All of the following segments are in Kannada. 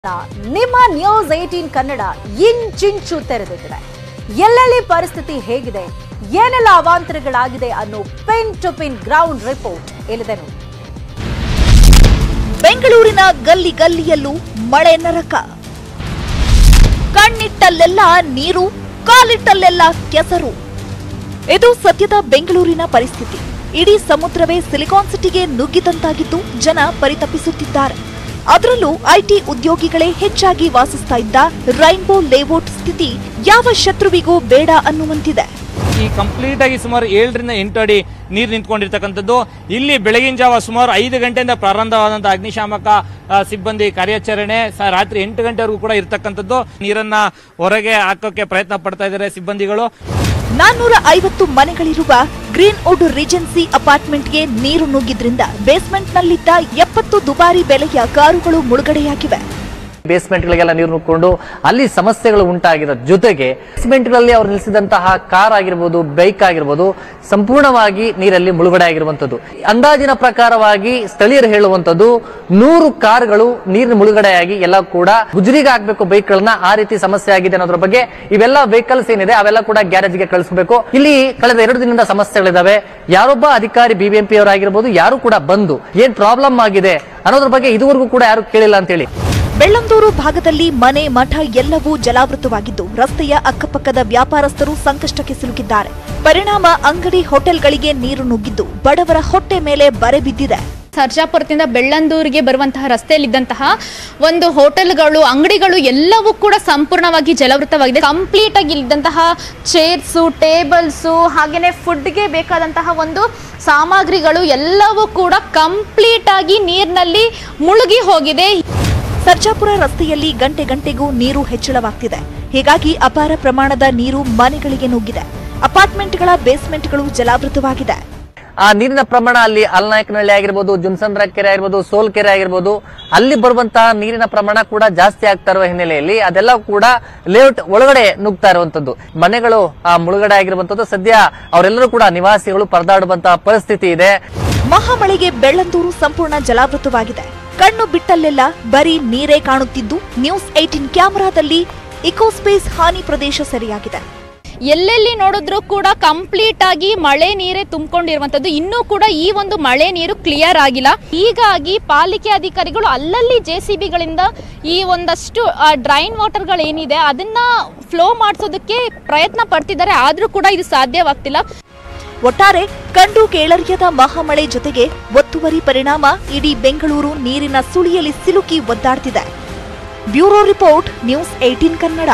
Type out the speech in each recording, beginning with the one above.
ನಿಮ್ಮ ನ್ಯೂಸ್ ಏಟೀನ್ ಕನ್ನಡ ಇಂಚಿಂಚು ತೆರೆದಿದೆ ಎಲ್ಲೆಲ್ಲಿ ಪರಿಸ್ಥಿತಿ ಹೇಗಿದೆ ಏನೆಲ್ಲ ಅವಾಂತರಗಳಾಗಿದೆ ಅನ್ನೋ pin to pin ground report ಇಲ್ಲಿದೆ ನೋಡಿ ಬೆಂಗಳೂರಿನ ಗಲ್ಲಿ ಗಲ್ಲಿಯಲ್ಲೂ ಮಳೆ ನರಕ ಕಣ್ಣಿಟ್ಟಲ್ಲೆಲ್ಲ ನೀರು ಕಾಲಿಟ್ಟಲ್ಲೆಲ್ಲ ಕೆಸರು ಇದು ಸದ್ಯದ ಬೆಂಗಳೂರಿನ ಪರಿಸ್ಥಿತಿ ಇಡೀ ಸಮುದ್ರವೇ ಸಿಲಿಕಾನ್ ಸಿಟಿಗೆ ನುಗ್ಗಿದಂತಾಗಿದ್ದು ಜನ ಪರಿತಪಿಸುತ್ತಿದ್ದಾರೆ ಅದರಲ್ಲೂ ಐಟಿ ಉದ್ಯೋಗಿಗಳೇ ಹೆಚ್ಚಾಗಿ ವಾಸಿಸ್ತಾ ಇದ್ದ ರೈನ್ಬೋ ಲೇಔಟ್ ಸ್ಥಿತಿ ಯಾವ ಶತ್ರುವಿಗೂ ಬೇಡ ಅನ್ನುವಂತಿದೆ ಈ ಕಂಪ್ಲೀಟ್ ಆಗಿ ಸುಮಾರು ಏಳರಿಂದ ಎಂಟು ಅಡಿ ನೀರು ನಿಂತ್ಕೊಂಡಿರ್ತಕ್ಕಂಥದ್ದು ಇಲ್ಲಿ ಬೆಳಗಿನ ಜಾವ ಸುಮಾರು ಐದು ಗಂಟೆಯಿಂದ ಪ್ರಾರಂಭವಾದಂಥ ಅಗ್ನಿಶಾಮಕ ಆ, ಸಿಬ್ಬಂದಿ ಕಾರ್ಯಾಚರಣೆ ಸ- ರಾತ್ರಿ ಎಂಟು ಗಂಟೆವರೆಗೂ ಕೂಡ ಇರ್ತಕ್ಕಂಥದ್ದು ನೀರನ್ನ ಹೊರಗೆ ಹಾಕೋಕೆ ಪ್ರಯತ್ನ ಪಡ್ತಾ ಇದ್ದಾರೆ ಸಿಬ್ಬಂದಿಗಳು ನಾನ್ನೂರ ಐವತ್ತು ಮನೆಗಳಿರುವ ಗ್ರೀನ್ ವುಡ್ ರಿಜೆನ್ಸಿ ಅಪಾರ್ಟ್ಮೆಂಟ್ಗೆ ನೀರು ನುಗ್ಗಿದ್ರಿಂದ ಬೇಸ್ಮೆಂಟ್ನಲ್ಲಿದ್ದ ಎಪ್ಪತ್ತು ದುಬಾರಿ ಬೆಲೆಯ ಕಾರುಗಳು ಮುಳುಗಡೆಯಾಗಿವೆ ಬೇಸ್ಮೆಂಟ್ಗಳಿಗೆಲ್ಲ ನೀರು ನುಗ್ಕೊಂಡು ಅಲ್ಲಿ ಸಮಸ್ಯೆಗಳು ಉಂಟಾಗಿರೋ ಜೊತೆಗೆ ಬೇಸ್ಮೆಂಟ್ಗಳಲ್ಲಿ ಅವ್ರು ನಿಲ್ಲಿಸಿದಂತಹ ಕಾರ್ ಆಗಿರ್ಬೋದು ಬೈಕ್ ಆಗಿರ್ಬೋದು ಸಂಪೂರ್ಣವಾಗಿ ನೀರಲ್ಲಿ ಮುಳುಗಡೆ ಆಗಿರುವಂತದ್ದು ಅಂದಾಜಿನ ಪ್ರಕಾರವಾಗಿ ಸ್ಥಳೀಯರು ಹೇಳುವಂತದ್ದು ನೂರು ಕಾರ್ಗಳು ನೀರಿನ ಮುಳುಗಡೆಯಾಗಿ ಎಲ್ಲ ಕೂಡ ಗುಜರಿಗೆ ಹಾಕ್ಬೇಕು ಬೈಕ್ಗಳನ್ನ ಆ ರೀತಿ ಸಮಸ್ಯೆ ಆಗಿದೆ ಅನ್ನೋದ್ರ ಬಗ್ಗೆ ಇವೆಲ್ಲ ವೆಹಿಕಲ್ಸ್ ಏನಿದೆ ಅವೆಲ್ಲ ಕೂಡ ಗ್ಯಾರೇಜ್ಗೆ ಕಳಿಸಬೇಕು ಇಲ್ಲಿ ಕಳೆದ ಎರಡು ದಿನದಿಂದ ಸಮಸ್ಯೆಗಳಿದಾವೆ ಯಾರೊಬ್ಬ ಅಧಿಕಾರಿ ಬಿಬಿಎಂಪಿ ಅವರಾಗಿರ್ಬೋದು ಯಾರು ಕೂಡ ಬಂದು ಏನ್ ಪ್ರಾಬ್ಲಮ್ ಆಗಿದೆ ಅನ್ನೋದ್ರ ಬಗ್ಗೆ ಇದುವರೆಗೂ ಕೂಡ ಯಾರು ಕೇಳಿಲ್ಲ ಅಂತೇಳಿ ಬೆಳ್ಳಂದೂರು ಭಾಗದಲ್ಲಿ ಮನೆ ಮಠ ಎಲ್ಲವೂ ಜಲಾವೃತವಾಗಿದ್ದು ರಸ್ತೆಯ ಅಕ್ಕಪಕ್ಕದ ವ್ಯಾಪಾರಸ್ಥರು ಸಂಕಷ್ಟಕ್ಕೆ ಸಿಲುಕಿದ್ದಾರೆ ಪರಿಣಾಮ ಅಂಗಡಿ ಹೋಟೆಲ್ಗಳಿಗೆ ನೀರು ನುಗ್ಗಿದ್ದು ಬಡವರ ಹೊಟ್ಟೆ ಮೇಲೆ ಬರೆ ಬಿದ್ದಿದೆ ಸರ್ಜಾಪುರದಿಂದ ಬೆಳ್ಳಂದೂರಿಗೆ ಬರುವಂತಹ ರಸ್ತೆಯಲ್ಲಿದ್ದಂತಹ ಒಂದು ಹೋಟೆಲ್ಗಳು ಅಂಗಡಿಗಳು ಎಲ್ಲವೂ ಕೂಡ ಸಂಪೂರ್ಣವಾಗಿ ಜಲವೃತವಾಗಿದೆ ಕಂಪ್ಲೀಟ್ ಆಗಿ ಇಲ್ಲಿದ್ದಂತಹ ಚೇರ್ಸು ಟೇಬಲ್ಸು ಹಾಗೆಯೇ ಫುಡ್ಗೆ ಬೇಕಾದಂತಹ ಒಂದು ಸಾಮಗ್ರಿಗಳು ಎಲ್ಲವೂ ಕೂಡ ಕಂಪ್ಲೀಟ್ ಆಗಿ ನೀರಿನಲ್ಲಿ ಮುಳುಗಿ ಹೋಗಿದೆ ಸರ್ಜಾಪುರ ರಸ್ತೆಯಲ್ಲಿ ಗಂಟೆ ಗಂಟೆಗೂ ನೀರು ಹೆಚ್ಚಳವಾಗ್ತಿದೆ ಹೀಗಾಗಿ ಅಪಾರ ಪ್ರಮಾಣದ ನೀರು ಮನೆಗಳಿಗೆ ನುಗ್ಗಿದೆ ಅಪಾರ್ಟ್ಮೆಂಟ್ಗಳ ಬೇಸ್ಮೆಂಟ್ಗಳು ಜಲಾವೃತವಾಗಿದೆ ಆ ನೀರಿನ ಪ್ರಮಾಣ ಅಲ್ಲಿ ಅಲ್ನಾಯಕನಹಳ್ಳಿ ಆಗಿರ್ಬೋದು ಜುಮ್ಸಂದ್ರ ಕೆರೆ ಆಗಿರ್ಬೋದು ಸೋಲ್ ಕೆರೆ ಆಗಿರ್ಬೋದು ಅಲ್ಲಿ ಬರುವಂತಹ ನೀರಿನ ಪ್ರಮಾಣ ಕೂಡ ಜಾಸ್ತಿ ಆಗ್ತಾ ಇರುವ ಹಿನ್ನೆಲೆಯಲ್ಲಿ ಅದೆಲ್ಲ ಕೂಡ ಲೇಔಟ್ ಒಳಗಡೆ ನುಗ್ತಾ ಇರುವಂತದ್ದು ಮನೆಗಳು ಆ ಮುಳುಗಡೆ ಆಗಿರುವಂತದ್ದು ಸದ್ಯ ಅವರೆಲ್ಲರೂ ಕೂಡ ನಿವಾಸಿಗಳು ಪರದಾಡುವಂತಹ ಪರಿಸ್ಥಿತಿ ಇದೆ ಮಹಾಮಳೆಗೆ ಬೆಳ್ಳಂದೂರು ಸಂಪೂರ್ಣ ಜಲಾವೃತವಾಗಿದೆ ಕಣ್ಣು ಬಿಟ್ಟಲ್ಲೆಲ್ಲ ಬರೀ ನೀರೇ ಕಾಣುತ್ತಿದ್ದು ನ್ಯೂಸ್ ಏಟಿನ್ ಕ್ಯಾಮೆರಾದಲ್ಲಿ ಇಕೋಸ್ಪೇಸ್ ಹಾನಿ ಪ್ರದೇಶ ಸೆರೆಯಾಗಿದೆ ಎಲ್ಲೆಲ್ಲಿ ನೋಡಿದ್ರು ಕೂಡ ಕಂಪ್ಲೀಟ್ ಆಗಿ ಮಳೆ ನೀರೇ ತುಂಬಿಕೊಂಡಿರುವಂತದ್ದು ಇನ್ನೂ ಕೂಡ ಈ ಒಂದು ಮಳೆ ನೀರು ಕ್ಲಿಯರ್ ಆಗಿಲ್ಲ ಹೀಗಾಗಿ ಪಾಲಿಕೆ ಅಧಿಕಾರಿಗಳು ಅಲ್ಲಲ್ಲಿ ಜೆ ಸಿ ಬಿಗಳಿಂದ ಈ ಒಂದಷ್ಟು ಡ್ರೈನ್ ವಾಟರ್ಗಳು ಏನಿದೆ ಅದನ್ನ ಫ್ಲೋ ಮಾಡಿಸೋದಕ್ಕೆ ಪ್ರಯತ್ನ ಪಡ್ತಿದ್ದಾರೆ ಆದ್ರೂ ಕೂಡ ಇದು ಸಾಧ್ಯವಾಗ್ತಿಲ್ಲ ಒಟ್ಟಾರೆ ಕಂಡು ಕೇಳರಿಯದ ಮಹಾಮಳೆ ಜೊತೆಗೆ ಒತ್ತುವರಿ ಪರಿಣಾಮ ಇಡೀ ಬೆಂಗಳೂರು ನೀರಿನ ಸುಳಿಯಲ್ಲಿ ಸಿಲುಕಿ ಒದ್ದಾಡ್ತಿದೆ bureau report news eighteen Kannada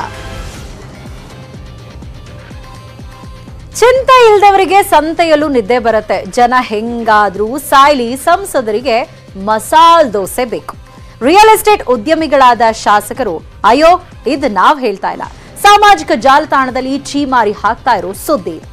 ಚಿಂತೆ ಇಲ್ದವರಿಗೆ ಸಂತೆಯಲ್ಲೂ ನಿದ್ದೆ ಬರುತ್ತೆ ಜನ ಹೆಂಗಾದ್ರೂ ಸಾಯ್ಲಿ ಸಂಸದರಿಗೆ ಮಸಾಲ್ ದೋಸೆ ಬೇಕು ರಿಯಲ್ ಎಸ್ಟೇಟ್ ಉದ್ಯಮಿಗಳಾದ ಶಾಸಕರು ಅಯ್ಯೋ ಇದು ನಾವ್ ಹೇಳ್ತಾ ಇಲ್ಲ ಸಾಮಾಜಿಕ ಜಾಲತಾಣದಲ್ಲಿ ಚೀಮಾರಿ ಹಾಕ್ತಾ ಇರೋ ಸುದ್ದಿ ಇದು.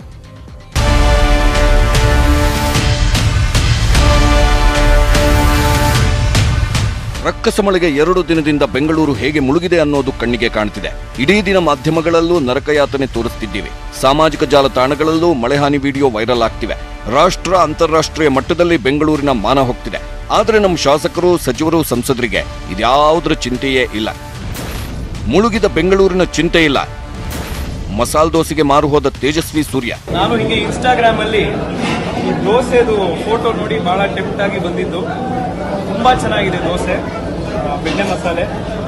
ರಕ್ಕಸ ಮಳೆಗೆ ಎರಡು ದಿನದಿಂದ ಬೆಂಗಳೂರು ಹೇಗೆ ಮುಳುಗಿದೆ ಅನ್ನೋದು ಕಣ್ಣಿಗೆ ಕಾಣ್ತಿದೆ ಇಡೀ ದಿನ ಮಾಧ್ಯಮಗಳಲ್ಲೂ ನರಕಯಾತನೆ ತೋರಿಸ್ತಿದ್ದೀವಿ ಸಾಮಾಜಿಕ ಜಾಲತಾಣಗಳಲ್ಲೂ ಮಳೆಹಾನಿ ವಿಡಿಯೋ ವೈರಲ್ ಆಗ್ತಿವೆ ರಾಷ್ಟ್ರ ಅಂತಾರಾಷ್ಟ್ರೀಯ ಮಟ್ಟದಲ್ಲಿ ಬೆಂಗಳೂರಿನ ಮಾನ ಹೋಗ್ತಿದೆ ಆದ್ರೆ ನಮ್ಮ ಶಾಸಕರು ಸಚಿವರು ಸಂಸದರಿಗೆ ಇದ್ಯಾವುದರ ಚಿಂತೆಯೇ ಇಲ್ಲ ಮುಳುಗಿದ ಬೆಂಗಳೂರಿನ ಚಿಂತೆ ಇಲ್ಲ ಮಸಾಲ್ ದೋಸೆಗೆ ಮಾರು ಹೋದ ತೇಜಸ್ವಿ ಸೂರ್ಯ ನಾನು ಹಿಂಗೆ ಇನ್ಸ್ಟಾಗ್ರಾಮ್ ಅಲ್ಲಿ ಈ ದೋಸೆದು ಫೋಟೋ ನೋಡಿ ಬಹಳ ಟೆಂಪ್ಟ್ ಆಗಿ ಬಂದಿದ್ದು ತುಂಬಾ ಚೆನ್ನಾಗಿದೆ ದೋಸೆ ಆ, ಬೆಣ್ಣೆ ಮಸಾಲೆ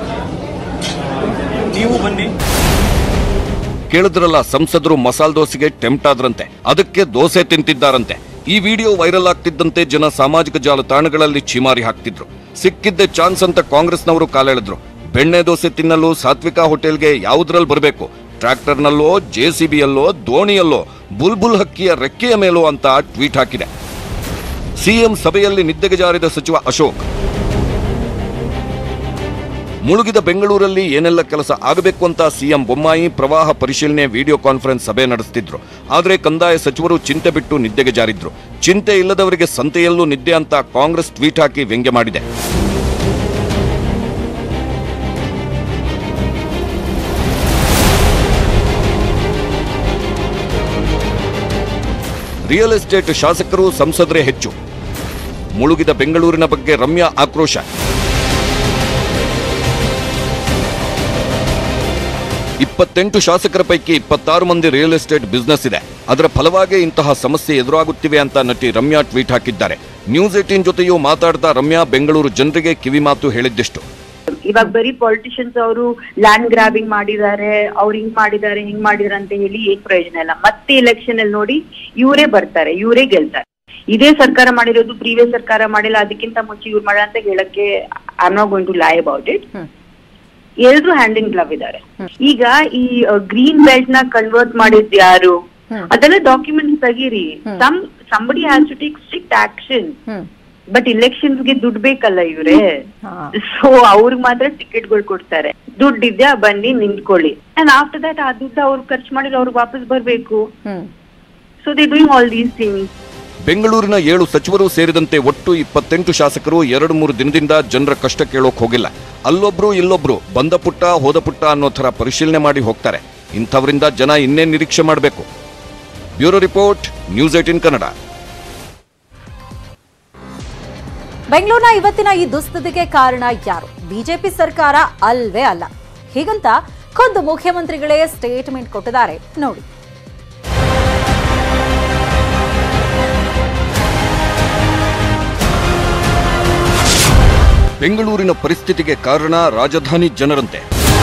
ನೀವು ಬನ್ನಿ ಕೇಳಿದ್ರಲ್ಲ ಸಂಸದರು ಮಸಾಲ್ ದೋಸೆಗೆ ಟೆಂಪ್ಟ್ ಆದ್ರಂತೆ ಅದಕ್ಕೆ ದೋಸೆ ತಿಂತಿದ್ದಾರಂತೆ ಈ ವಿಡಿಯೋ ವೈರಲ್ ಆಗ್ತಿದ್ದಂತೆ ಜನ ಸಾಮಾಜಿಕ ಜಾಲತಾಣಗಳಲ್ಲಿ ಚಿಮಾರಿ ಹಾಕ್ತಿದ್ರು ಸಿಕ್ಕಿದ್ದೆ ಚಾನ್ಸ್ ಅಂತ ಕಾಂಗ್ರೆಸ್ನವರು ಕಾಲೆಳೆದ್ರು ಬೆಣ್ಣೆ ದೋಸೆ ತಿನ್ನಲು ಸಾತ್ವಿಕ ಹೋಟೆಲ್ಗೆ ಯಾವುದ್ರಲ್ಲಿ ಬರಬೇಕು ಟ್ರ್ಯಾಕ್ಟರ್ನಲ್ಲೋ ಜೆಸಿಬಿಯಲ್ಲೋ ದೋಣಿಯಲ್ಲೋ ಬುಲ್ಬುಲ್ ಹಕ್ಕಿಯ ರೆಕ್ಕೆಯ ಮೇಲೋ ಅಂತ ಟ್ವೀಟ್ ಹಾಕಿದೆ ಸಿಎಂ ಸಭೆಯಲ್ಲಿ ನಿದ್ದೆಗೆ ಜಾರಿದ ಸಚಿವ ಅಶೋಕ್ ಮುಳುಗಿದ ಬೆಂಗಳೂರಲ್ಲಿ ಏನೆಲ್ಲ ಕೆಲಸ ಆಗಬೇಕು ಅಂತ ಸಿಎಂ ಬೊಮ್ಮಾಯಿ ಪ್ರವಾಹ ಪರಿಶೀಲನೆ ವಿಡಿಯೋ ಕಾನ್ಫರೆನ್ಸ್ ಸಭೆ ನಡೆಸ್ತಿದ್ರು ಆದ್ರೆ ಕಂದಾಯ ಸಚಿವರು ಚಿಂತೆ ಬಿಟ್ಟು ನಿದ್ದೆಗೆ ಜಾರಿದ್ರು ಚಿಂತೆ ಇಲ್ಲದವರಿಗೆ ಸಂತೆಯಲ್ಲೂ ನಿದ್ದೆ ಅಂತ ಕಾಂಗ್ರೆಸ್ ಟ್ವೀಟ್ ಹಾಕಿ ವ್ಯಂಗ್ಯ ಮಾಡಿದೆ ರಿಯಲ್ ಎಸ್ಟೇಟ್ ಶಾಸಕರು ಸಂಸದರೇ ಹೆಚ್ಚು ಮುಳುಗಿದ ಬೆಂಗಳೂರಿನ ಬಗ್ಗೆ ರಮ್ಯಾ ಆಕ್ರೋಶ ಇಪ್ಪತ್ತೆಂಟು ಶಾಸಕರ ಪೈಕಿ ಇಪ್ಪತ್ತಾರು ಮಂದಿ ರಿಯಲ್ ಎಸ್ಟೇಟ್ ಬಿಸ್ನೆಸ್ ಇದೆ ಅದರ ಫಲವಾಗಿ ಇಂತಹ ಸಮಸ್ಯೆ ಎದುರಾಗುತ್ತಿವೆ ಅಂತ ನಟಿ ರಮ್ಯಾ ಟ್ವೀಟ್ ಹಾಕಿದ್ದಾರೆ ನ್ಯೂಸ್ ಏಟೀನ್ ಜೊತೆಯೂ ಮಾತಾಡ್ತಾ ರಮ್ಯಾ ಬೆಂಗಳೂರು ಜನರಿಗೆ ಕಿವಿಮಾತು ಹೇಳಿದ್ದಿಷ್ಟು ಇವಾಗ ಬರೀ ಪಾಲಿಟಿಷಿಯನ್ಸ್ ಅವರು ಲ್ಯಾಂಡ್ ಗ್ರಾಬಿಂಗ್ ಮಾಡಿದ್ದಾರೆ ಅವ್ರು ಹಿಂಗ್ ಮಾಡಿದ್ದಾರೆ ಹಿಂಗ್ ಮಾಡಿದಾರೆ ಅಂತ ಹೇಳಿ ಏನ್ ಪ್ರಯೋಜನ ಇಲ್ಲ ಮತ್ತೆ ಎಲೆಕ್ಷನ್ ಅಲ್ಲಿ ನೋಡಿ ಇವರೇ ಬರ್ತಾರೆ ಇವರೇ ಗೆಲ್ತಾರೆ ಇದೇ ಸರ್ಕಾರ ಮಾಡಿರೋದು ಪ್ರೀವಿಯಸ್ ಸರ್ಕಾರ ಮಾಡಿಲ್ಲ ಅದಕ್ಕಿಂತ ಮುಂಚೆ ಇವ್ರು ಮಾಡ ಅಂತ ಹೇಳಕ್ಕೆ I not going to lie about it ಎಲ್ರು ಹ್ಯಾಂಡ್ ಇನ್ ಗ್ಲವ್ ಇದ್ದಾರೆ ಈಗ ಈ ಗ್ರೀನ್ ಬೆಲ್ಟ್ ನ ಕನ್ವರ್ಟ್ ಮಾಡಿದ್ ಯಾರು ಅದೆಲ್ಲ ಡಾಕ್ಯುಮೆಂಟ್ಸ್ ತೆಗೀರಿ some somebody has to take strict action but elections ಗೆ ದುಡ್ಡು ಬೇಕಲ್ಲ ಇವ್ರೆ ಸೊ ಅವ್ರಿಗೆ ಮಾತ್ರ ಟಿಕೆಟ್ಗಳು ಕೊಡ್ತಾರೆ ದುಡ್ಡು ಇದ್ಯಾ ಬನ್ನಿ ನಿಂತ್ಕೊಳ್ಳಿ ಅಂಡ್ ಆಫ್ಟರ್ ದಟ್ ಆ ದುಡ್ಡು ಅವ್ರು ಖರ್ಚು ಮಾಡಿದ್ರೆ ಅವ್ರಿಗೆ ವಾಪಸ್ ಬರ್ಬೇಕು so they doing all these things ಬೆಂಗಳೂರಿನ ಏಳು ಸಚಿವರು ಸೇರಿದಂತೆ ಒಟ್ಟು ಇಪ್ಪತ್ತೆಂಟು ಶಾಸಕರು ಎರಡು ಮೂರು ದಿನದಿಂದ ಜನರ ಕಷ್ಟ ಕೇಳೋಕ್ ಹೋಗಿಲ್ಲ ಅಲ್ಲೊಬ್ರು ಇಲ್ಲೊಬ್ರು ಬಂದ ಪುಟ್ಟ ಹೋದ ಪುಟ್ಟ ಅನ್ನೋ ಥರ ಪರಿಶೀಲನೆ ಮಾಡಿ ಹೋಗ್ತಾರೆ ಇಂಥವರಿಂದ ಜನ ಇನ್ನೇನ್ ನಿರೀಕ್ಷೆ ಮಾಡಬೇಕು bureau report news eighteen Kannada ಬೆಂಗಳೂರಿನ ಇವತ್ತಿನ ಈ ದುಸ್ಥಿತಿಗೆ ಕಾರಣ ಯಾರು ಬಿಜೆಪಿ ಸರ್ಕಾರ ಅಲ್ವೇ ಅಲ್ಲ ಹೀಗಂತ ಖುದ್ದು ಮುಖ್ಯಮಂತ್ರಿಗಳೇ ಸ್ಟೇಟ್ಮೆಂಟ್ ಕೊಟ್ಟಿದ್ದಾರೆ ನೋಡಿ ಬೆಂಗಳೂರಿನ ಪರಿಸ್ಥಿತಿಗೆ ಕಾರಣ ರಾಜಧಾನಿ ಜನರಂತೆ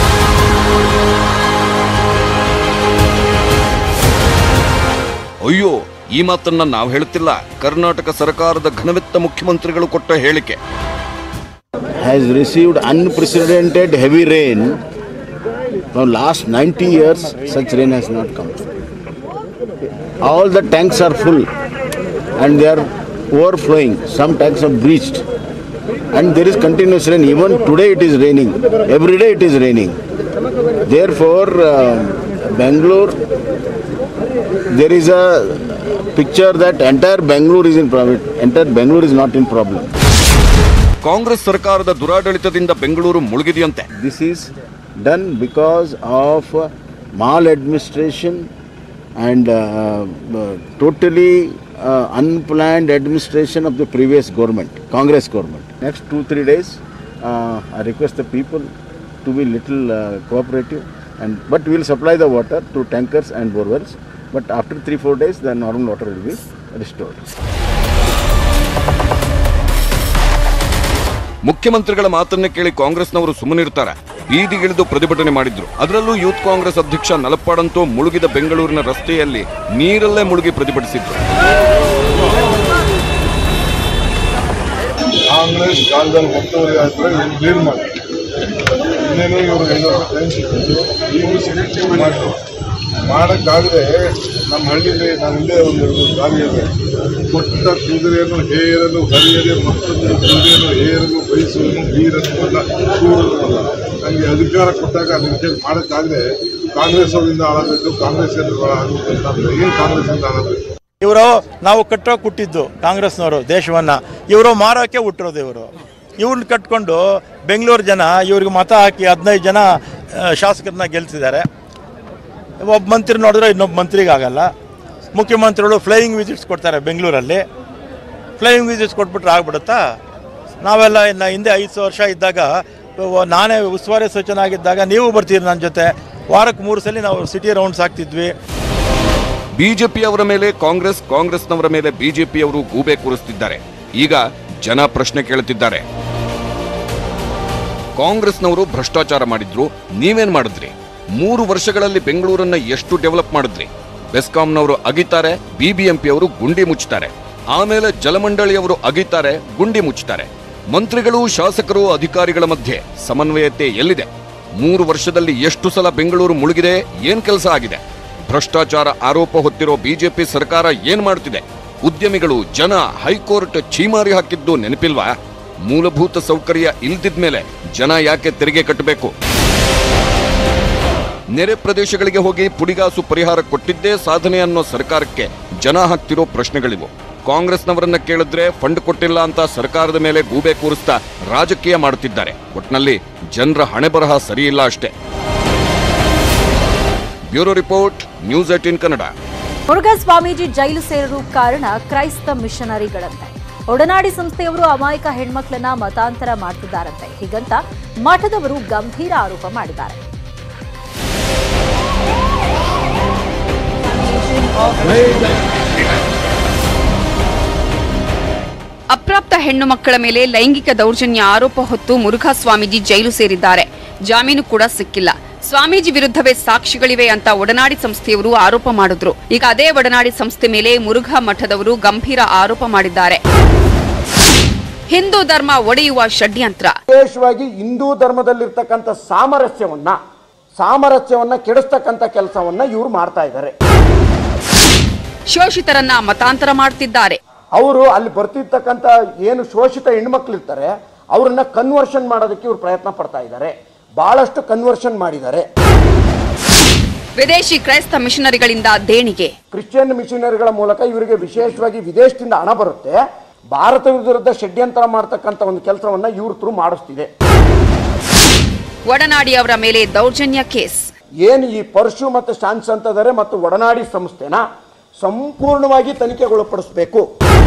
ಅಯ್ಯೋ ಈ ಮಾತನ್ನ ನಾವು ಹೇಳುತ್ತಿಲ್ಲ ಕರ್ನಾಟಕ ಸರ್ಕಾರದ ಘನವೆತ್ತ ಮುಖ್ಯಮಂತ್ರಿಗಳು ಕೊಟ್ಟ ಹೇಳಿಕೆ has received unprecedented heavy rain. From last 90 years, such rain has not come. All the tanks are full and they are overflowing. Some tanks are breached. And there is continuous rain. Even today it is raining. Every day it is raining. Therefore, uh, Bangalore, there is a picture that entire Bangalore is in problem. Entire Bangalore is not in problem. Congress ಸರ್ಕಾರದ ದುರಾಡಳಿತದಿಂದ Bengaluru ಮುಳುಗಿದೆಯಂತೆ This is done because of uh, maladministration and uh, uh, totally uh, unplanned administration of the previous government, Congress government. Next two three days, uh, I request the people to be little uh, cooperative, and but we will supply the water to tankers and borewells. But after three four days, the normal water will be restored. ಮುಖ್ಯಮಂತ್ರಿಗಳ ಮಾತನ್ನ ಕೇಳಿ ಕಾಂಗ್ರೆಸ್ನವರು ಸುಮ್ಮನಿರ್ತಾರೆ ಬೀದಿಗಿಳಿದು ಪ್ರತಿಭಟನೆ ಮಾಡಿದ್ರು ಅದರಲ್ಲೂ ಯೂತ್ ಕಾಂಗ್ರೆಸ್ ಅಧ್ಯಕ್ಷ ನಲಪ್ಪಾಡಂತೂ ಮುಳುಗಿದ ಬೆಂಗಳೂರಿನ ರಸ್ತೆಯಲ್ಲಿ ನೀರಲ್ಲೇ ಮುಳುಗಿ ಪ್ರತಿಭಟಿಸಿದ್ರು ಕಾಂಗ್ರೆಸ್ ಕಾಲದಲ್ಲಿ ಒತ್ತುವರಿ ಆದ್ರೆ ಇವ್ರು ಕ್ಲೀನ್ ಮಾಡಿ ಇನ್ನೇನು ಇವರು ಐನೂರು ಟೈಮ್ ಸಿಕ್ಕಿದ್ದು ಈಗಲೂ ಸಿಕ್ಕಿಟ್ಟು ಮಾಡಿ ಮಾಡೋಕ್ಕಾಗದೆ ನಮ್ಮ ಹಳ್ಳಿಲಿ ನಾನು ಇಲ್ಲೇ ಒಂದು ಎರಡು ದಾರಿ ಇದೆ ಕೊಟ್ಟ ಕುದುರೆಯನ್ನು ಹೇರಲು ಹರಿಯದೆ ಮತ್ತೊಂದು ಕುದುರೆಯನ್ನು ಹೇರಲು ಬಯಸುವುದು ನೀರನ್ನು ಅಲ್ಲ ಸೂರಲು ಅಲ್ಲ ನನಗೆ ಅಧಿಕಾರ ಕೊಟ್ಟಾಗ ಅದಕ್ಕೆ ಮಾಡೋಕ್ಕಾಗದೆ ಕಾಂಗ್ರೆಸ್ ಅವರಿಂದ ಹಾಳಾಗಬೇಕು ಕಾಂಗ್ರೆಸ್ ಆಗಬೇಕು ಅಂತ ಅಂದ್ರೆ ಏನು ಕಾಂಗ್ರೆಸ್ಸಿಂದ ಹಾಳಾಗಬೇಕು ಇವರು ನಾವು ಕಟ್ಟೋಕೆ ಹುಟ್ಟಿದ್ದು ಕಾಂಗ್ರೆಸ್ನವರು ದೇಶವನ್ನ ಇವರು ಮಾರೋಕೆ ಹುಟ್ಟಿರೋದು ಇವರು ಇವ್ರನ್ನ ಕಟ್ಕೊಂಡು ಬೆಂಗಳೂರು ಜನ ಇವ್ರಿಗೆ ಮತ ಹಾಕಿ ಹದಿನೈದು ಜನ ಆ, ಶಾಸಕರನ್ನ ಗೆಲ್ಸಿದ್ದಾರೆ ಒಬ್ಬ ಮಂತ್ರಿ ನೋಡಿದ್ರೆ ಇನ್ನೊಬ್ಬ ಮಂತ್ರಿಗೆ ಆಗಲ್ಲ ಮುಖ್ಯಮಂತ್ರಿಗಳು ಫ್ಲೈಯಿಂಗ್ ವಿಸಿಟ್ಸ್ ಕೊಡ್ತಾರೆ ಬೆಂಗಳೂರಲ್ಲಿ ಫ್ಲೈಯಿಂಗ್ ವಿಸಿಟ್ಸ್ ಕೊಟ್ಬಿಟ್ರೆ ಆಗ್ಬಿಡುತ್ತಾ ನಾವೆಲ್ಲ ಇನ್ನು ಹಿಂದೆ ಐದು ವರ್ಷ ಇದ್ದಾಗ ಒ- ನಾನೇ ಉಸ್ತುವಾರಿ ಸಚಿವನಾಗಿದ್ದಾಗ ಆಗಿದ್ದಾಗ ನೀವು ಬರ್ತೀರಿ ನನ್ನ ಜೊತೆ ವಾರಕ್ಕೆ ಮೂರು ಸಲ ನಾವು ಸಿಟಿ ರೌಂಡ್ಸ್ ಹಾಕ್ತಿದ್ವಿ ಬಿಜೆಪಿಯವರ ಮೇಲೆ ಕಾಂಗ್ರೆಸ್ ಕಾಂಗ್ರೆಸ್ನವರ ಮೇಲೆ ಬಿಜೆಪಿಯವರು ಗೂಬೆ ಕೂರಿಸ್ತಿದ್ದಾರೆ ಈಗ ಜನ ಪ್ರಶ್ನೆ ಕೇಳುತ್ತಿದ್ದಾರೆ ಕಾಂಗ್ರೆಸ್ನವರು ಭ್ರಷ್ಟಾಚಾರ ಮಾಡಿದ್ರು ನೀವೇನ್ ಮಾಡಿದ್ರಿ ಮೂರು ವರ್ಷಗಳಲ್ಲಿ ಬೆಂಗಳೂರನ್ನ ಎಷ್ಟು ಡೆವಲಪ್ ಮಾಡಿದ್ರಿ ಬೆಸ್ಕಾಂನವರು ಅಗಿತಾರೆ ಬಿಬಿಎಂಪಿ ಅವರು ಗುಂಡಿ ಮುಚ್ಚುತ್ತಾರೆ ಆಮೇಲೆ ಜಲಮಂಡಳಿಯವರು ಅಗಿತಾರೆ ಗುಂಡಿ ಮುಚ್ಚುತ್ತಾರೆ ಮಂತ್ರಿಗಳು ಶಾಸಕರು ಅಧಿಕಾರಿಗಳ ಮಧ್ಯೆ ಸಮನ್ವಯತೆ ಎಲ್ಲಿದೆ ಮೂರು ವರ್ಷದಲ್ಲಿ ಎಷ್ಟು ಸಲ ಬೆಂಗಳೂರು ಮುಳುಗಿದೆ ಏನ್ ಕೆಲಸ ಆಗಿದೆ ಭ್ರಷ್ಟಾಚಾರ ಆರೋಪ ಹೊತ್ತಿರೋ ಬಿಜೆಪಿ ಸರ್ಕಾರ ಏನ್ ಮಾಡ್ತಿದೆ ಉದ್ಯಮಿಗಳು ಜನ ಹೈಕೋರ್ಟ್ ಛೀಮಾರಿ ಹಾಕಿದ್ದು ನೆನಪಿಲ್ವಾ ಮೂಲಭೂತ ಸೌಕರ್ಯ ಇಲ್ದಿದ್ಮೇಲೆ ಜನ ಯಾಕೆ ತೆರಿಗೆ ಕಟ್ಟಬೇಕು ನೆರೆ ಪ್ರದೇಶಗಳಿಗೆ ಹೋಗಿ ಪುಡಿಗಾಸು ಪರಿಹಾರ ಕೊಟ್ಟಿದ್ದೇ ಸಾಧನೆ ಅನ್ನೋ ಸರ್ಕಾರಕ್ಕೆ ಜನ ಹಾಕ್ತಿರೋ ಪ್ರಶ್ನೆಗಳಿವು ಕಾಂಗ್ರೆಸ್ನವರನ್ನ ಕೇಳಿದ್ರೆ ಫಂಡ್ ಕೊಟ್ಟಿಲ್ಲ ಅಂತ ಸರ್ಕಾರದ ಮೇಲೆ ಗೂಬೆ ಕೂರಿಸ್ತಾ ರಾಜಕೀಯ ಮಾಡುತ್ತಿದ್ದಾರೆ ಒಟ್ನಲ್ಲಿ ಜನರ ಹಣೆ ಬರಹ ಸರಿಯಿಲ್ಲ ಅಷ್ಟೇ bureau report news eighteen Kannada Murugha Swamiji jail ಸೇರಲು ಕಾರಣ ಕ್ರೈಸ್ತ ಮಿಷನರಿಗಳಂತೆ ಒಡನಾಡಿ ಸಂಸ್ಥೆಯವರು ಅಮಾಯಕ ಹೆಣ್ಮಕ್ಳನ್ನ ಮತಾಂತರ ಮಾಡ್ತಿದ್ದಾರಂತೆ ಹೀಗಂತ ಮಠದವರು ಗಂಭೀರ ಆರೋಪ ಮಾಡಿದ್ದಾರೆ ಅಪ್ರಾಪ್ತ ಹೆಣ್ಣು ಮಕ್ಕಳ ಮೇಲೆ ಲೈಂಗಿಕ ದೌರ್ಜನ್ಯ ಆರೋಪ ಹೊತ್ತು ಮುರುಘಾ ಸ್ವಾಮೀಜಿ ಜೈಲು ಸೇರಿದ್ದಾರೆ ಜಾಮೀನು ಕೂಡ ಸಿಕ್ಕಿಲ್ಲ ಸ್ವಾಮೀಜಿ ವಿರುದ್ಧವೇ ಸಾಕ್ಷಿಗಳಿವೆ ಅಂತ ಒಡನಾಡಿ ಸಂಸ್ಥೆಯವರು ಆರೋಪ ಮಾಡಿದ್ರು ಈಗ ಅದೇ ಒಡನಾಡಿ ಸಂಸ್ಥೆ ಮೇಲೆ ಮುರುಘಾ ಮಠದವರು ಗಂಭೀರ ಆರೋಪ ಮಾಡಿದ್ದಾರೆ ಹಿಂದೂ ಧರ್ಮ ಒಡೆಯುವ ಷಡ್ಯಂತ್ರ ವಿಶೇಷವಾಗಿ ಹಿಂದೂ ಧರ್ಮದಲ್ಲಿರ್ತಕ್ಕಂಥ ಸಾಮರಸ್ಯವನ್ನ ಸಾಮರಸ್ಯವನ್ನ ಕೆಡಿಸ್ತಕ್ಕಂಥ ಕೆಲಸವನ್ನ ಇವ್ರು ಮಾಡ್ತಾ ಇದ್ದಾರೆ ಶೋಷಿತರನ್ನ ಮತಾಂತರ ಮಾಡ್ತಿದ್ದಾರೆ ಅವರು ಅಲ್ಲಿ ಬರ್ತಿರ್ತಕ್ಕಂಥ ಏನು ಶೋಷಿತ ಹೆಣ್ಮಕ್ಳು ಇರ್ತಾರೆ ಅವ್ರನ್ನ ಕನ್ವರ್ಷನ್ ಮಾಡೋದಕ್ಕೆ ಇವ್ರು ಪ್ರಯತ್ನ ಪಡ್ತಾ ಇದ್ದಾರೆ ಬಹಳಷ್ಟು ಕನ್ವರ್ಷನ್ ಮಾಡಿದ್ದಾರೆ ವಿದೇಶಿ ಕ್ರೈಸ್ತ ಮಿಷನರಿಗಳಿಂದ ದೇಣಿಗೆ ಕ್ರಿಶ್ಚಿಯನ್ ಮಿಷನರಿಗಳ ಮೂಲಕ ಇವರಿಗೆ ವಿಶೇಷವಾಗಿ ವಿದೇಶದಿಂದ ಹಣ ಬರುತ್ತೆ ಭಾರತ ವಿರುದ್ಧ ಷಡ್ಯಂತರ ಮಾಡ್ತಕ್ಕಂಥ ಒಂದು ಕೆಲಸವನ್ನ ಇವ್ರ ಥ್ರೂ ಮಾಡಿಸ್ತಿದೆ ಒಡನಾಡಿ ಅವರ ಮೇಲೆ ದೌರ್ಜನ್ಯ ಕೇಸ್ ಏನು ಈ ಪರಶು ಮತ್ತು ಶಾನ್ಸ್ ಅಂತದರೆ ಮತ್ತು ಒಡನಾಡಿ ಸಂಸ್ಥೆನ ಸಂಪೂರ್ಣವಾಗಿ ತನಿಖೆಗೊಳಪಡಿಸಬೇಕು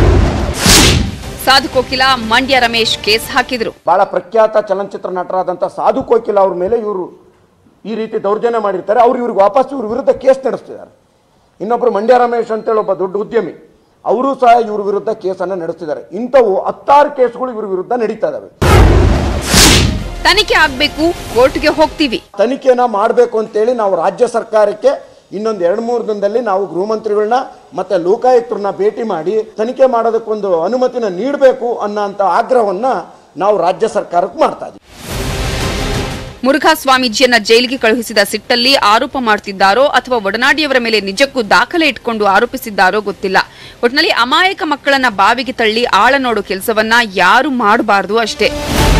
ಸಾಧು ಕೋಕಿಲ ಮಂಡ್ಯ ರಮೇಶ್ ಕೇಸ್ ಹಾಕಿದ್ರು ಬಹಳ ಪ್ರಖ್ಯಾತ ಚಲನಚಿತ್ರ ನಟರಾದಂಥ ಸಾಧು ಕೋಕಿಲ ಅವ್ರ ಮೇಲೆ ಇವರು ಈ ರೀತಿ ದೌರ್ಜನ್ಯ ಮಾಡಿರ್ತಾರೆ ಅವ್ರು ಇವ್ರಿಗೆ ವಾಪಸ್ ಇವ್ರ ವಿರುದ್ಧ ಕೇಸ್ ನಡೆಸ್ತಿದ್ದಾರೆ ಇನ್ನೊಬ್ರು ಮಂಡ್ಯ ರಮೇಶ್ ಅಂತೇಳಿ ಒಬ್ಬ ದೊಡ್ಡ ಉದ್ಯಮಿ ಅವರು ಸಹ ಇವ್ರ ವಿರುದ್ಧ ಕೇಸನ್ನು ನಡೆಸ್ತಿದ್ದಾರೆ ಇಂಥವು ಹತ್ತಾರು ಕೇಸ್ಗಳು ಇವ್ರ ವಿರುದ್ಧ ನಡೀತಾ ಇದಾವೆ ತನಿಖೆ ಆಗ್ಬೇಕು ಕೋರ್ಟ್ಗೆ ಹೋಗ್ತೀವಿ ತನಿಖೆನ ಮಾಡಬೇಕು ಅಂತೇಳಿ ನಾವು ರಾಜ್ಯ ಸರ್ಕಾರಕ್ಕೆ ಇನ್ನೊಂದು ಎರಡು ಮೂರು ದಿನದಲ್ಲಿ ನಾವು ಗೃಹ ಮಂತ್ರಿಗಳನ್ನ ಮತ್ತೆ ಲೋಕಾಯುಕ್ತರನ್ನ ಭೇಟಿ ಮಾಡಿ ತನಿಖೆ ಮಾಡೋದಕ್ಕೊಂದು ಅನುಮತಿನ ನೀಡಬೇಕು ಅನ್ನೋಂಥ ಆಗ್ರಹವನ್ನ ನಾವು ರಾಜ್ಯ ಸರ್ಕಾರಕ್ಕೆ ಮಾಡ್ತಾ ಇದ್ದೀವಿ ಮುರುಘಾ ಸ್ವಾಮೀಜಿಯನ್ನ ಜೈಲಿಗೆ ಕಳುಹಿಸಿದ ಸಿಟ್ಟಲ್ಲಿ ಆರೋಪ ಮಾಡ್ತಿದ್ದಾರೋ ಅಥವಾ ಒಡನಾಡಿಯವರ ಮೇಲೆ ನಿಜಕ್ಕೂ ದಾಖಲೆ ಇಟ್ಕೊಂಡು ಆರೋಪಿಸಿದ್ದಾರೋ ಗೊತ್ತಿಲ್ಲ ಒಟ್ನಲ್ಲಿ ಅಮಾಯಕ ಮಕ್ಕಳನ್ನ ಬಾವಿಗೆ ತಳ್ಳಿ ಆಳ ನೋಡೋ ಕೆಲಸವನ್ನ ಯಾರು ಮಾಡಬಾರದು ಅಷ್ಟೇ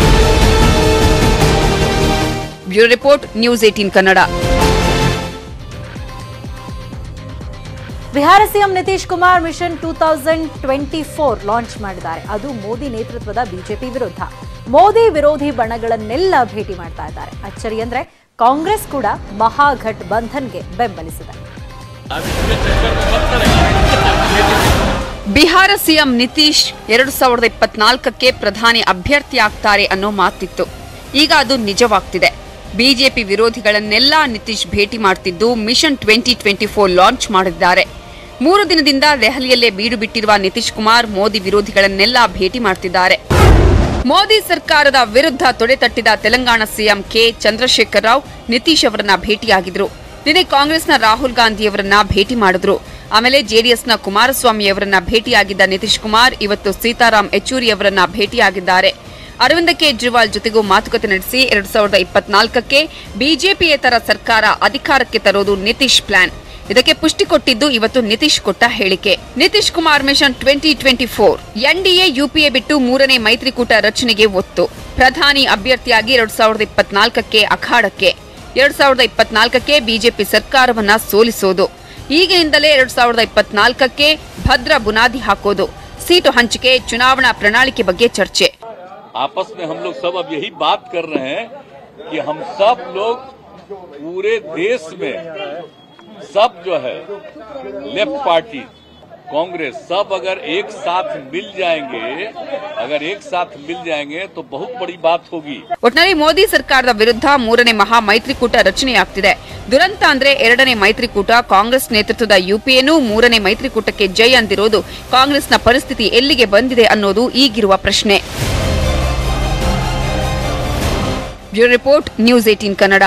bureau report news eighteen Kannada Bihar CM Nitish Kumar mission two thousand twenty four launch ಮಾಡಿದ್ದಾರೆ ಅದು ಮೋದಿ ನೇತೃತ್ವದ ಬಿಜೆಪಿ ವಿರುದ್ಧ ಮೋದಿ ವಿರೋಧಿ ಬಣಗಳನ್ನೆಲ್ಲ ಭೇಟಿ ಮಾಡ್ತಾ ಇದ್ದಾರೆ ಅಚ್ಚರಿ ಅಂದ್ರೆ ಕಾಂಗ್ರೆಸ್ ಕೂಡ ಮಹಾಘಟ್ ಬಂಧನ್ಗೆ ಬೆಂಬಲಿಸಿದೆ ಬಿಹಾರ ಸಿಎಂ ನಿತೀಶ್ ಎರಡು ಸಾವಿರದ ಇಪ್ಪತ್ನಾಲ್ಕಕ್ಕೆ ಪ್ರಧಾನಿ ಅಭ್ಯರ್ಥಿ ಆಗ್ತಾರೆ ಅನ್ನೋ ಮಾತಿತ್ತು ಈಗ ಅದು ನಿಜವಾಗ್ತಿದೆ ಬಿಜೆಪಿ ವಿರೋಧಿಗಳನ್ನೆಲ್ಲ ನಿತೀಶ್ ಭೇಟಿ ಮಾಡ್ತಿದ್ದು mission twenty twenty four launch ಮಾಡಿದ್ದಾರೆ ಮೂರು ದಿನದಿಂದ ದೆಹಲಿಯಲ್ಲೇ ಬೀಡು ಬಿಟ್ಟಿರುವ ನಿತೀಶ್ ಕುಮಾರ್ ಮೋದಿ ವಿರೋಧಿಗಳನ್ನೆಲ್ಲ ಭೇಟಿ ಮಾಡ್ತಿದ್ದಾರೆ ಮೋದಿ ಸರ್ಕಾರದ ವಿರುದ್ಧ ತೊಡೆತಟ್ಟಿದ ತೆಲಂಗಾಣ ಸಿಎಂ ಕೆ ಚಂದ್ರಶೇಖರ್ ರಾವ್ ನಿತೀಶ್ ಅವರನ್ನ ಭೇಟಿಯಾಗಿದ್ರು ನಿನ್ನೆ ಕಾಂಗ್ರೆಸ್ನ ರಾಹುಲ್ ಗಾಂಧಿಯವರನ್ನ ಭೇಟಿ ಮಾಡಿದ್ರು ಆಮೇಲೆ ಜೆಡಿಎಸ್ನ ಕುಮಾರಸ್ವಾಮಿ ಅವರನ್ನ ಭೇಟಿಯಾಗಿದ್ದ ನಿತೀಶ್ ಕುಮಾರ್ ಇವತ್ತು ಸೀತಾರಾಂ ಯೆಚೂರಿ ಅವರನ್ನ ಭೇಟಿಯಾಗಿದ್ದಾರೆ ಅರವಿಂದ ಕೇಜ್ರಿವಾಲ್ ಜೊತೆಗೂ ಮಾತುಕತೆ ನಡೆಸಿ ಎರಡ್ ಸಾವಿರದ ಇಪ್ಪತ್ನಾಲ್ಕಕ್ಕೆ ಬಿಜೆಪಿಯೇತರ ಸರ್ಕಾರ ಅಧಿಕಾರಕ್ಕೆ ತರೋದು ನಿತೀಶ್ ಪ್ಲಾನ್ ಇದಕ್ಕೆ ಪುಷ್ಟಿ ಕೊಟ್ಟಿದ್ದು ಇವತ್ತು ನಿತೀಶ್ ಕೊಟ್ಟ ಹೇಳಿಕೆ Nitish Kumar mission twenty twenty four NDA UPA ಬಿಟ್ಟು ಮೂರನೇ ಮೈತ್ರಿಕೂಟ ರಚನೆಗೆ ಒತ್ತು ಪ್ರಧಾನಿ ಅಭ್ಯರ್ಥಿಯಾಗಿ ಎರಡ್ ಸಾವಿರದ ಇಪ್ಪತ್ನಾಲ್ಕಕ್ಕೆ ಅಖಾಡಕ್ಕೆ ಎರಡ್ ಸಾವಿರದ ಇಪ್ಪತ್ನಾಲ್ಕಕ್ಕೆ ಬಿಜೆಪಿ ಸರ್ಕಾರವನ್ನ ಸೋಲಿಸೋದು ಈಗಿನಿಂದಲೇ ಎರಡ್ ಸಾವಿರದ ಇಪ್ಪತ್ನಾಲ್ಕಕ್ಕೆ ಭದ್ರ ಬುನಾದಿ ಹಾಕೋದು ಸೀಟು ಹಂಚಿಕೆ ಚುನಾವಣಾ ಪ್ರಣಾಳಿಕೆ ಬಗ್ಗೆ ಚರ್ಚೆ आपस में हम लोग सब अब यही बात कर रहे हैं कि हम सब लोग पूरे देश में सब जो है लेफ्ट पार्टी कांग्रेस सब अगर एक साथ मिल जाएंगे अगर एक साथ मिल जाएंगे तो बहुत बड़ी बात होगी ಒಟ್ನಲ್ಲಿ ಮೋದಿ ಸರ್ಕಾರದ ವಿರುದ್ಧ ಮೂರನೇ ಮಹಾ ಮೈತ್ರಿಕೂಟ ರಚನೆಯಾಗ್ತಿದೆ ದುರಂತ ಅಂದ್ರೆ ಎರಡನೇ ಮೈತ್ರಿಕೂಟ ಕಾಂಗ್ರೆಸ್ ನೇತೃತ್ವದ ಯುಪಿಎನೂ ಮೂರನೇ ಮೈತ್ರಿಕೂಟಕ್ಕೆ ಜೈ ಅಂದಿರೋದು ಕಾಂಗ್ರೆಸ್ನ ಪರಿಸ್ಥಿತಿ ಎಲ್ಲಿಗೆ ಬಂದಿದೆ ಅನ್ನೋದು ಈಗಿರುವ ಪ್ರಶ್ನೆ bureau report news eighteen Kannada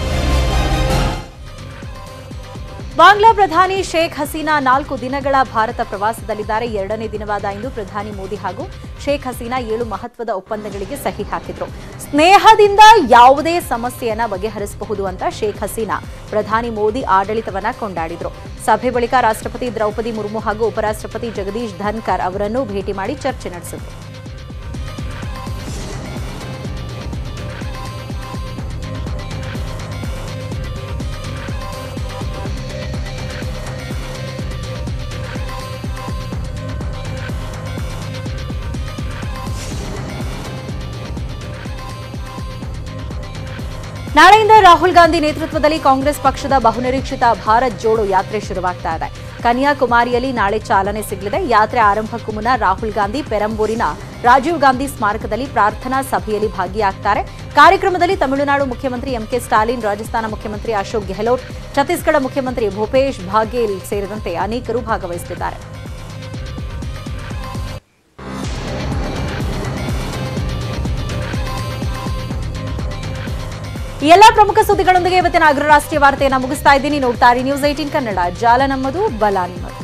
Bangla ಪ್ರಧಾನಿ ಶೇಖ್ ಹಸೀನಾ ನಾಲ್ಕು ದಿನಗಳ ಭಾರತ ಪ್ರವಾಸದಲ್ಲಿದ್ದಾರೆ ಎರಡನೇ ದಿನವಾದ ಇಂದು ಪ್ರಧಾನಿ ಮೋದಿ ಹಾಗೂ ಶೇಖ್ ಹಸೀನಾ ಏಳು ಮಹತ್ವದ ಒಪ್ಪಂದಗಳಿಗೆ ಸಹಿ ಹಾಕಿದ್ರು ಸ್ನೇಹದಿಂದ ಯಾವುದೇ ಸಮಸ್ಯೆಯನ್ನ ಬಗೆಹರಿಸಬಹುದು ಅಂತ ಶೇಖ್ ಹಸೀನಾ ಪ್ರಧಾನಿ ಮೋದಿ ಆಡಳಿತವನ್ನ ಕೊಂಡಾಡಿದ್ರು ಸಭೆ ಬಳಿಕ ರಾಷ್ಟ್ರಪತಿ ದ್ರೌಪದಿ ಮುರ್ಮು ಹಾಗೂ ಉಪರಾಷ್ಟ್ರಪತಿ ಜಗದೀಶ್ ಧನ್ಕರ್ ಅವರನ್ನು ಭೇಟಿ ಮಾಡಿ ಚರ್ಚೆ ನಡೆಸಿದ್ರು ನಾಳೆಯಿಂದ ರಾಹುಲ್ ಗಾಂಧಿ ನೇತೃತ್ವದಲ್ಲಿ ಕಾಂಗ್ರೆಸ್ ಪಕ್ಷದ ಬಹುನಿರೀಕ್ಷಿತ ಭಾರತ್ ಜೋಡೋ ಯಾತ್ರೆ ಶುರುವಾಗ್ತಾ ಇದೆ ಕನ್ಯಾಕುಮಾರಿಯಲ್ಲಿ ನಾಳೆ ಚಾಲನೆ ಸಿಗಲಿದೆ ಯಾತ್ರೆ ಆರಂಭಕ್ಕೂ ಮುನ್ನ ರಾಹುಲ್ ಗಾಂಧಿ ಪೆರಂಬೂರಿನ ರಾಜೀವ್ ಗಾಂಧಿ ಸ್ಮಾರಕದಲ್ಲಿ ಪ್ರಾರ್ಥನಾ ಸಭೆಯಲ್ಲಿ ಭಾಗಿಯಾಗ್ತಾರೆ ಕಾರ್ಯಕ್ರಮದಲ್ಲಿ ತಮಿಳುನಾಡು ಮುಖ್ಯಮಂತ್ರಿ ಎಂಕೆ ಸ್ಟಾಲಿನ್ ರಾಜಸ್ಥಾನ ಮುಖ್ಯಮಂತ್ರಿ ಅಶೋಕ್ ಗೆಹ್ಲೋಟ್ ಛತ್ತೀಸ್ಗಢ ಮುಖ್ಯಮಂತ್ರಿ ಭೂಪೇಶ್ ಬಾಘೇಲ್ ಸೇರಿದಂತೆ ಅನೇಕರು ಭಾಗವಹಿಸಲಿದ್ದಾರೆ ಈ ಎಲ್ಲಾ ಪ್ರಮುಖ ಸುದ್ದಿಗಳೊಂದಿಗೆ ಇವತ್ತಿನ ಅಗ್ರ ರಾಷ್ಟ್ರೀಯ ವಾರ್ತೆಯನ್ನ ಮುಗಿಸ್ತಾ ಇದ್ದೀನಿ ನೋಡ್ತಾ ಇರಿ ನ್ಯೂಸ್ ಏಟೀನ್ ಕನ್ನಡ ಜಾಲ ನಮ್ಮದು ಬಲ ನಿಮ್ಮದು